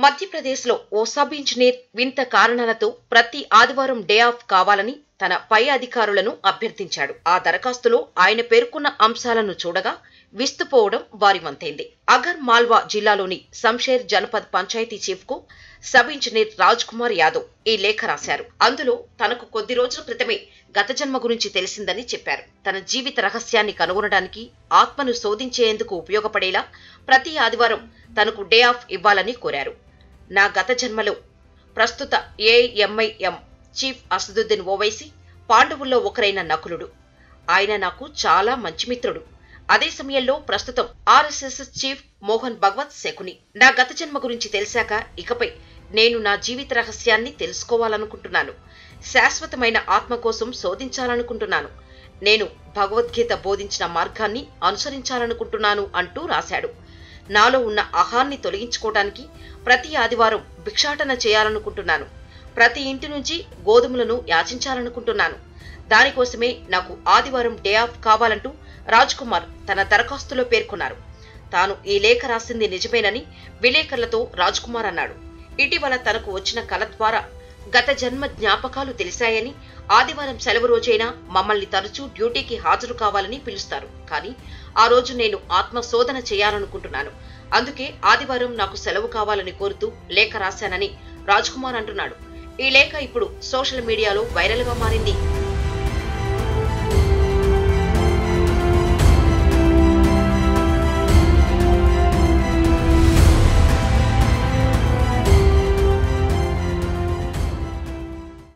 మధ్యప్రదేశ్లో ఓ sub engineer వింత కారణాలతో ప్రతి ఆదివారం డే ఆఫ్ కావాలని తన పై అధికారులను అభ్యర్థించాడు ఆ దరఖాస్తులో ఆయన పేర్కొన్న అంశాలను చూడగా విస్తుపోవడం వారి వంతైంది అగర్ మాల్వా జిల్లాలోని సంషేర్ జనపద్ పంచాయతీ చీఫ్ కు సబ్ ఇంజనీర్ రాజ్ కుమార్ యాదవ్ ఈ లేఖ రాశారు అందులో తనకు కొద్ది రోజుల క్రితమే గత జన్మ గురించి తెలిసిందని చెప్పారు తన జీవిత రహస్యాన్ని కనుగొనడానికి ఆత్మను శోధించేందుకు ఉపయోగపడేలా ప్రతి ఆదివారం తనకు డే ఆఫ్ ఇవ్వాలని కోరారు నా గత జన్మలో ప్రస్తుత ఏఎంఐఎం చీఫ్ అసదుద్దీన్ ఓవైసీ పాండవుల్లో ఒకరైన నకులుడు ఆయన నాకు చాలా మంచి మిత్రుడు అదే సమయంలో ప్రస్తుతం ఆర్ఎస్ఎస్ చీఫ్ మోహన్ భగవత్ శకుని నా గత జన్మ గురించి తెలిసాక ఇకపై నేను నా జీవిత రహస్యాన్ని తెలుసుకోవాలనుకుంటున్నాను శాశ్వతమైన ఆత్మ కోసం శోధించాలనుకుంటున్నాను నేను భగవద్గీత బోధించిన మార్గాన్ని అనుసరించాలనుకుంటున్నాను అంటూ రాశాడు నాలో ఉన్న అహాన్ని తొలగించుకోవడానికి ప్రతి ఆదివారం భిక్షాటన చేయాలనుకుంటున్నాను ప్రతి ఇంటి నుంచి గోధుమలను యాచించాలనుకుంటున్నాను దానికోసమే నాకు ఆదివారం డే ఆఫ్ కావాలంటూ రాజ్ కుమార్ తన దరఖాస్తులో పేర్కొన్నారు తాను ఈ లేఖ రాసింది నిజమేనని విలేకరులతో రాజ్ కుమార్ అన్నాడు ఇటీవల తనకు వచ్చిన కల ద్వారా గత జన్మ జ్ఞాపకాలు తెలిసాయని ఆదివారం సెలవు రోజైనా మమ్మల్ని తరచూ డ్యూటీకి హాజరు కావాలని పిలుస్తారు కానీ ఆ రోజు నేను ఆత్మ శోధన చేయాలనుకుంటున్నాను అందుకే ఆదివారం నాకు సెలవు కావాలని కోరుతూ లేఖ రాశానని రాజ్ కుమార్ అంటున్నాడు ఈ లేఖ ఇప్పుడు సోషల్ మీడియాలో వైరల్ గా మారింది